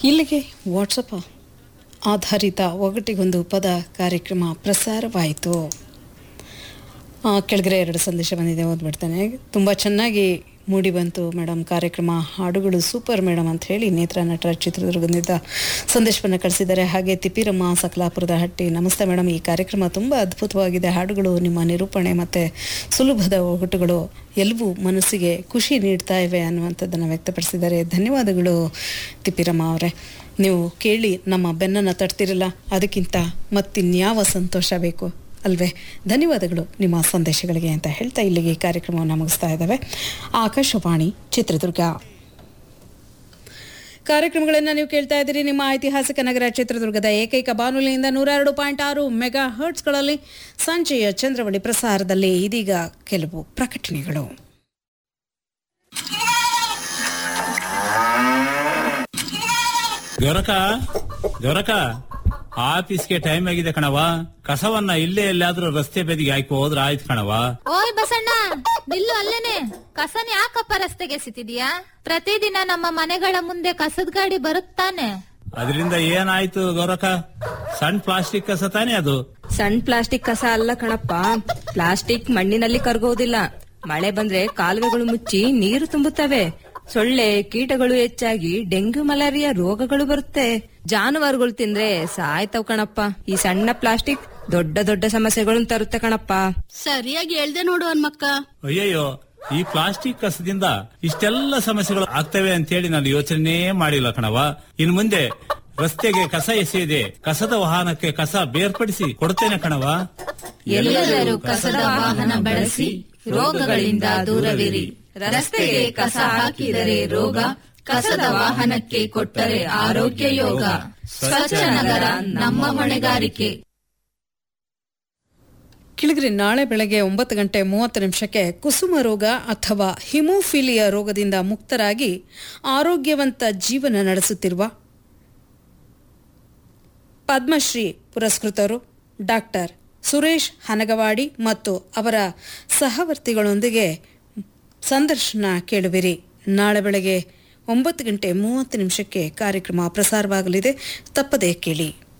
ಇಲ್ಲಿಗೆ ವಾಟ್ಸಪ್ ಆಧಾರಿತ ಒಗಟಿಗೊಂದು ಪದ ಕಾರ್ಯಕ್ರಮ ಪ್ರಸಾರವಾಯಿತು ಆ, ಕೆಳಗಡೆ ಎರಡು ಸಂದೇಶ ಬಂದಿದೆ ಓದ್ಬಿಡ್ತಾನೆ ತುಂಬ ಚೆನ್ನಾಗಿ ಮೂಡಿ ಬಂತು ಮೇಡಮ್ ಕಾರ್ಯಕ್ರಮ ಹಾಡುಗಳು ಸೂಪರ್ ಮೇಡಮ್ ಅಂತ ಹೇಳಿ ನೇತ್ರ ನಟರ ಚಿತ್ರದುರ್ಗದಿಂದ ಸಂದೇಶವನ್ನು ಕಳಿಸಿದ್ದಾರೆ ಹಾಗೆ ತಿಪ್ಪಿರಮ್ಮ ಸಕಲಾಪುರದ ಹಟ್ಟಿ ನಮಸ್ತೆ ಮೇಡಮ್ ಈ ಕಾರ್ಯಕ್ರಮ ತುಂಬ ಅದ್ಭುತವಾಗಿದೆ ಹಾಡುಗಳು ನಿಮ್ಮ ನಿರೂಪಣೆ ಮತ್ತು ಸುಲಭದ ಒಗಟುಗಳು ಎಲ್ಲವೂ ಮನಸ್ಸಿಗೆ ಖುಷಿ ನೀಡ್ತಾ ಇವೆ ಅನ್ನುವಂಥದ್ದನ್ನು ವ್ಯಕ್ತಪಡಿಸಿದ್ದಾರೆ ಧನ್ಯವಾದಗಳು ತಿಪ್ಪಿರಮ್ಮ ಅವರೇ ನೀವು ಕೇಳಿ ನಮ್ಮ ಬೆನ್ನನ್ನು ತಟ್ತಿರಲ್ಲ ಅದಕ್ಕಿಂತ ಮತ್ತಿನ್ಯಾವ ಸಂತೋಷ ಬೇಕು ಅಲ್ವೇ ಧನ್ಯವಾದಗಳು ನಿಮ್ಮ ಸಂದೇಶಗಳಿಗೆ ಅಂತ ಹೇಳ್ತಾ ಇಲ್ಲಿಗೆ ಈ ಕಾರ್ಯಕ್ರಮವನ್ನು ಮುಗಿಸ್ತಾ ಇದ್ದಾವೆ ಆಕಾಶವಾಣಿ ಚಿತ್ರದುರ್ಗ ಕಾರ್ಯಕ್ರಮಗಳನ್ನು ನೀವು ಕೇಳ್ತಾ ಇದ್ದೀರಿ ನಿಮ್ಮ ಐತಿಹಾಸಿಕ ನಗರ ಚಿತ್ರದುರ್ಗದ ಏಕೈಕ ಬಾನುಲಿಯಿಂದ ನೂರ ಎರಡು ಪಾಯಿಂಟ್ ಆರು ಮೆಗಾ ಹರ್ಟ್ಸ್ಗಳಲ್ಲಿ ಸಂಜೆಯ ಚಂದ್ರವಳಿ ಪ್ರಸಾರದಲ್ಲಿ ಇದೀಗ ಕೆಲವು ಪ್ರಕಟಣೆಗಳು ಗೊರಕ ಗೊರಕ ಆಫೀಸ್ಗೆ ಟೈಮ್ ಆಗಿದೆ ಕಣವ ಕಸವನ್ನ ಇಲ್ಲೇ ಎಲ್ಲಾದ್ರೂ ರಸ್ತೆ ಬದಿಗೆ ಹಾಕಿ ಹೋದ್ರ ಆಯ್ತು ಕಣವ ಓಯ್ ಬಸಣ್ಣ ನಿಲ್ಲು ಅಲ್ಲೇನೆ ಕಸನ ಯಾಕಪ್ಪ ರಸ್ತೆಗೆ ಎಸಿತಿದ್ಯಾ ಪ್ರತಿದಿನ ನಮ್ಮ ಮನೆಗಳ ಮುಂದೆ ಕಸದ ಗಾಡಿ ಬರುತ್ತಾನೆ ಅದರಿಂದ ಏನಾಯ್ತು ಗೊರಕ ಸಣ್ಣ ಪ್ಲಾಸ್ಟಿಕ್ ಕಸ ತಾನೇ ಅದು ಸಣ್ಣ ಪ್ಲಾಸ್ಟಿಕ್ ಕಸ ಅಲ್ಲ ಕಣಪ್ಪ ಪ್ಲಾಸ್ಟಿಕ್ ಮಣ್ಣಿನಲ್ಲಿ ಕರಗೋದಿಲ್ಲ ಮಳೆ ಬಂದ್ರೆ ಕಾಲುವೆಗಳು ಮುಚ್ಚಿ ನೀರು ತುಂಬುತ್ತವೆ ಸೊಳ್ಳೆ ಕೀಟಗಳು ಹೆಚ್ಚಾಗಿ ಡೆಂಗ್ಯೂ ಮಲೇರಿಯಾ ರೋಗಗಳು ಬರುತ್ತೆ ಜಾನುವಾರುಗಳು ತಿಂದ್ರೆ ಸಾಯ್ತವ್ ಕಣಪ್ಪ ಈ ಸಣ್ಣ ಪ್ಲಾಸ್ಟಿಕ್ ದೊಡ್ಡ ದೊಡ್ಡ ಸಮಸ್ಯೆಗಳನ್ನು ತರುತ್ತೆ ಕಣಪ್ಪ ಸರಿಯಾಗಿ ಹೇಳ್ದೆ ನೋಡು ಹನ್ಮಕ್ಕ ಅಯ್ಯಯ್ಯೋ ಈ ಪ್ಲಾಸ್ಟಿಕ್ ಕಸದಿಂದ ಇಷ್ಟೆಲ್ಲ ಸಮಸ್ಯೆಗಳು ಆಗ್ತವೆ ಅಂತೇಳಿ ನಾನು ಯೋಚನೆ ಮಾಡಿಲ್ಲ ಕಣವ ಇನ್ ಮುಂದೆ ರಸ್ತೆಗೆ ಕಸ ಎಸೆಯದೆ ಕಸದ ವಾಹನಕ್ಕೆ ಕಸ ಬೇರ್ಪಡಿಸಿ ಕೊಡ್ತೇನೆ ಕಣವ ಎಲ್ಲರೂ ಕಸದ ವಾಹನ ಬಳಸಿ ರೋಗಗಳಿಂದ ದೂರವಿರಿ ರಸ್ತೆಗೆ ಕಸ ಹಾಕಿದರೆ ರೋಗ ಕಸದ ವಾಹನಕ್ಕೆ ಕೊಟ್ಟರೆ ಆರೋಗ್ಯ ಯೋಗ ಸ್ವಚ್ಛ ನಗರ ನಮ್ಮ ಹೊಣೆಗಾರಿಕೆ ಕಿಳಿಗ್ರಿ ನಾಳೆ ಬೆಳಗ್ಗೆ ಒಂಬತ್ತು ಗಂಟೆ ಮೂವತ್ತು ನಿಮಿಷಕ್ಕೆ ಕುಸುಮ ರೋಗ ಅಥವಾ ಹಿಮೋಫಿಲಿಯಾ ರೋಗದಿಂದ ಮುಕ್ತರಾಗಿ ಆರೋಗ್ಯವಂತ ಜೀವನ ನಡೆಸುತ್ತಿರುವ ಪದ್ಮಶ್ರೀ ಪುರಸ್ಕೃತರು ಡಾಕ್ಟರ್ ಸುರೇಶ್ ಹನಗವಾಡಿ ಮತ್ತು ಅವರ ಸಹವರ್ತಿಗಳೊಂದಿಗೆ ಸಂದರ್ಶನ ಕೇಳುವಿರಿ ನಾಳೆ ಬೆಳಗ್ಗೆ ಒಂಬತ್ತು ಗಂಟೆ ಮೂವತ್ತು ನಿಮಿಷಕ್ಕೆ ಕಾರ್ಯಕ್ರಮ ಪ್ರಸಾರವಾಗಲಿದೆ ತಪ್ಪದೇ ಕೇಳಿ